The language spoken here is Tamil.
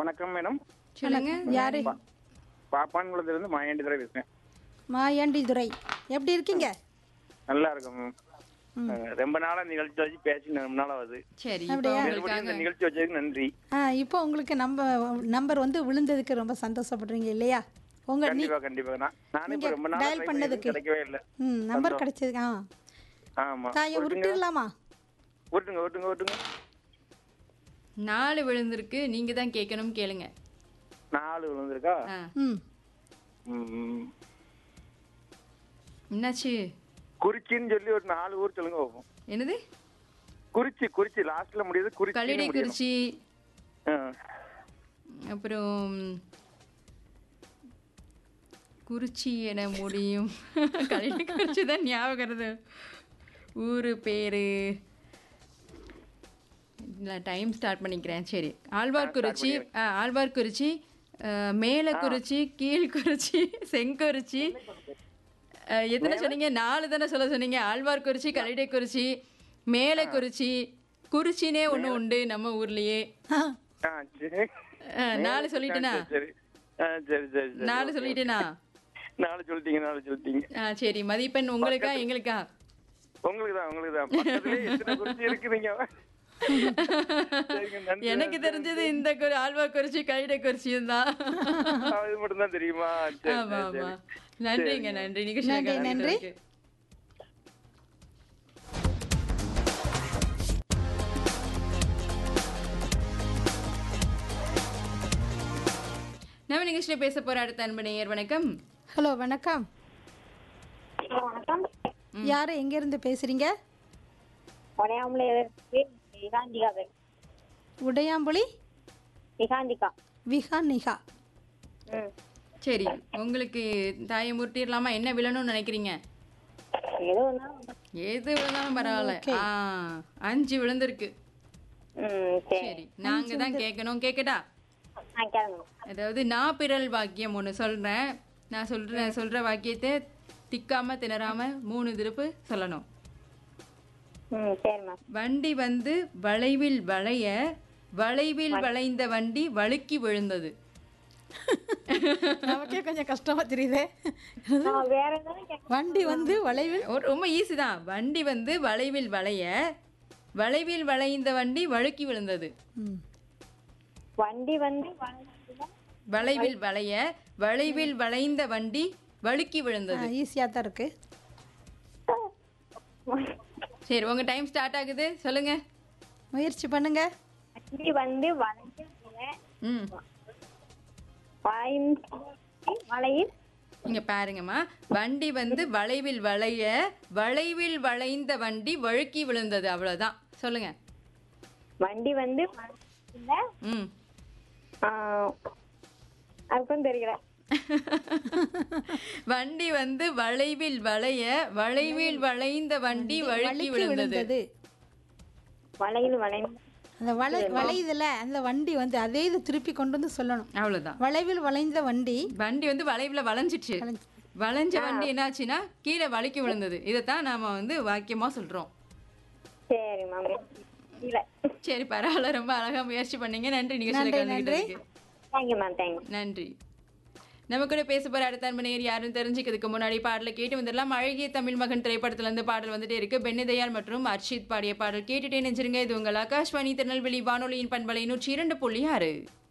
வணக்கம் மேடம் சொல்லுங்க யாரு பாப்பான் குளத்திலிருந்து மாயாண்டி துறை பேசுறேன் மாயாண்டி துரை எப்படி இருக்கீங்க நல்லா இருக்கும் மேம் அஹ், ரொம்ப நாளா நிகழ்ச்சி வச்சு பேசி ரொம்ப நாளா வருது சரி இப்போ அப்படியா? மறுபடியும் இந்த உங்களுக்காக நிகழ்ச்சி வச்சதுக்கு நன்றி ஆ இப்போ உங்களுக்கு நம்ம நம்பர் வந்து விழுந்ததுக்கு ரொம்ப சந்தோஷப்படுறீங்க இல்லையா உங்க நீ கண்டிப்பா கண்டிப்பா நான் நானும் இப்ப நீங்க ரொம்ப நாளா dial try பண்ணதுக்கு. பண்ணிட்டு கிடைக்கவே இல்ல ம் நம்பர் கிடைச்சது ஆ ஆமா தாயை உருட்டிடலாமா ஓட்டுங்க ஓட்டுங்க ஓட்டுங்க நாலு விழுந்திருக்கு நீங்க தான் கேட்கணும் கேளுங்க நாலு விழுந்திருக்கா ஆ, ம் ம். என்னாச்சு குறிச்சின்னு சொல்லி ஒரு நாலு ஊர் சொல்லுங்க பார்ப்போம் என்னது குறிச்சி குறிச்சி லாஸ்ட்ல முடியுது குறிச்சி கல்லிடை குறிச்சி ஆ. அப்புறம் குறிச்சி என முடியும் கல்லிடை குறிச்சி தான் ஞாபகம் வருது ஊர் பேரு நான் டைம் ஸ்டார்ட் பண்ணிக்கிறேன் சரி ஆழ்வார்குறிச்சி ஆ ஆழ்வார்குறிச்சி அஹ், மேலக்குறிச்சி கீழ்குறிச்சி செங்குறிச்சி அஹ், எத்தனை சொன்னீங்க நாலு தானே சொல்ல சொன்னீங்க ஆழ்வார்குறிச்சி கல்லிடைக்குறிச்சி மேலக்குறிச்சி குறிச்சினே ஒன்று உண்டு நம்ம ஊர்லயே ஆ ஆ, சரி அஹ், நாலு சொல்லிட்டேனா சரி ஆ, சரி சரி சரி நாலு சொல்லிட்டேனா நாலு சொல்லிட்டீங்க நாலு சொல்லிட்டீங்க ஆ சரி மதிப்பெண் உங்களுக்கா எங்களுக்கா உங்களுக்கு தான் உங்களுக்கு தான் பக்கத்துலயே எத்தனை குறிச்சி இருக்குறீங்க சரிங்க, நன்றி. எனக்கு தெரிஞ்சது இந்த குறி ஆழ்வா குறிச்சி கல்லிடை குறிச்சியும் தான் ஆ, இது மட்டும் தான் தெரியுமா சரி, ஆமா சரி, ஆமா சரி. நன்றிங்க நன்றி நிகழ்ச்சி நன்றி, நன்றி. நம்ம நிகழ்ச்சியில பேச போற அடுத்த அன்பு நேயர் வணக்கம் ஹலோ வணக்கம் வணக்கம் யாரு எங்க இருந்து பேசுறீங்க உடையாமலே விகாந்திகா பேர் உடையாம்புலி விகாந்திகா விஹா நிகா ம் சரி உங்களுக்கு தாயை முட்டிடலாமா என்ன விழணும்னு நினைக்கிறீங்க ஏதோ ஒன்றா எது விழுந்தாலும் பரவாயில்ல ஆ அஞ்சு விழுந்திருக்கு ம் சரி சரி நாங்க தான் கேட்கணும் கேட்கட்டா ஆ கேளுங்க அதாவது நான் பிறல் வாக்கியம் ஒன்று சொல்றேன் நான் சொல்றேன் சொல்ற வாக்கியத்தை திக்காம திணறாம மூணு திருப்பு சொல்லணும் ம் சரி மேம் வண்டி வந்து வளைவில் வளைய வளைவில் வளைந்த வண்டி வழுக்கி விழுந்தது நமக்கே கொஞ்சம் கஷ்டமா தெரியுதே நான் வேற எதாவது கேட்க வண்டி வந்து வளைவில் ஒரு- ரொம்ப ஈஸி தான் வண்டி வந்து வளைவில் வளைய வளைவில் வளைந்த வண்டி வழுக்கி விழுந்தது ம் வண்டி வந்து வளைவுல வளைவில் வளைய வளைவில் வளைந்த வண்டி வழுக்கி விழுந்தது ஈஸியாக தான் இருக்கு வண்டி சரி உங்க டைம் ஸ்டார்ட் ஆகுது சொல்லுங்க முயற்சி பண்ணுங்க வந்து வளைஞ்ச ம் வளைந்து வளையில் இங்க பாருங்கம்மா வண்டி வந்து வளைவில் வளைய வளைவில் வளைந்த வண்டி வழுக்கி விழுந்தது அவ்வளவுதான் சொல்லுங்க வண்டி வந்து வளைவுல ம் ஆ, அதுக்கும் தெரியல வண்டி வந்து வளைவில் வளைய வளைவில் வளைந்த வண்டி வழுக்கி வழுக்கி விழுந்தது விழுந்தது வளையில் வளைந்து அந்த வளை வளையுதுல அந்த வண்டி வந்து அதே இது திருப்பி கொண்டு வந்து சொல்லணும் அவ்வளவுதான் வளைவில் வளைந்த வண்டி வண்டி வந்து வளைவுல வளைஞ்சிச்சு வளைஞ்ச வண்டி என்னாச்சுன்னா கீழே வழுக்கி விழுந்தது இதைத்தான் நாம வந்து வாக்கியமா சொல்றோம் சரி மேம் இல்ல சரி பரவாயில்ல ரொம்ப அழகா முயற்சி பண்ணீங்க நன்றி நிகழ்ச்சியில கலந்துக்கிட்டதுக்கு தேங்க்யூ மேம் தேங்க்யூ நன்றி நம்ம கூட பேச போற அடுத்த அன்பு நேயர் யாருன்னு தெரிஞ்சுக்கிறதுக்கு முன்னாடி பாடலை கேட்டு வந்துடலாம் அழகிய தமிழ் மகன் திரைப்படத்துல இருந்து பாடல் வந்துட்டே இருக்கு பென்னிதயாள் மற்றும் அர்ஷித் பாடிய பாடல் கேட்டுட்டே நெஞ்சிருங்க இது உங்கள் ஆகாஷ்வாணி திருநெல்வேலி வானொலியின் பண்பலை நூற்றி இரண்டு புள்ளி ஆறு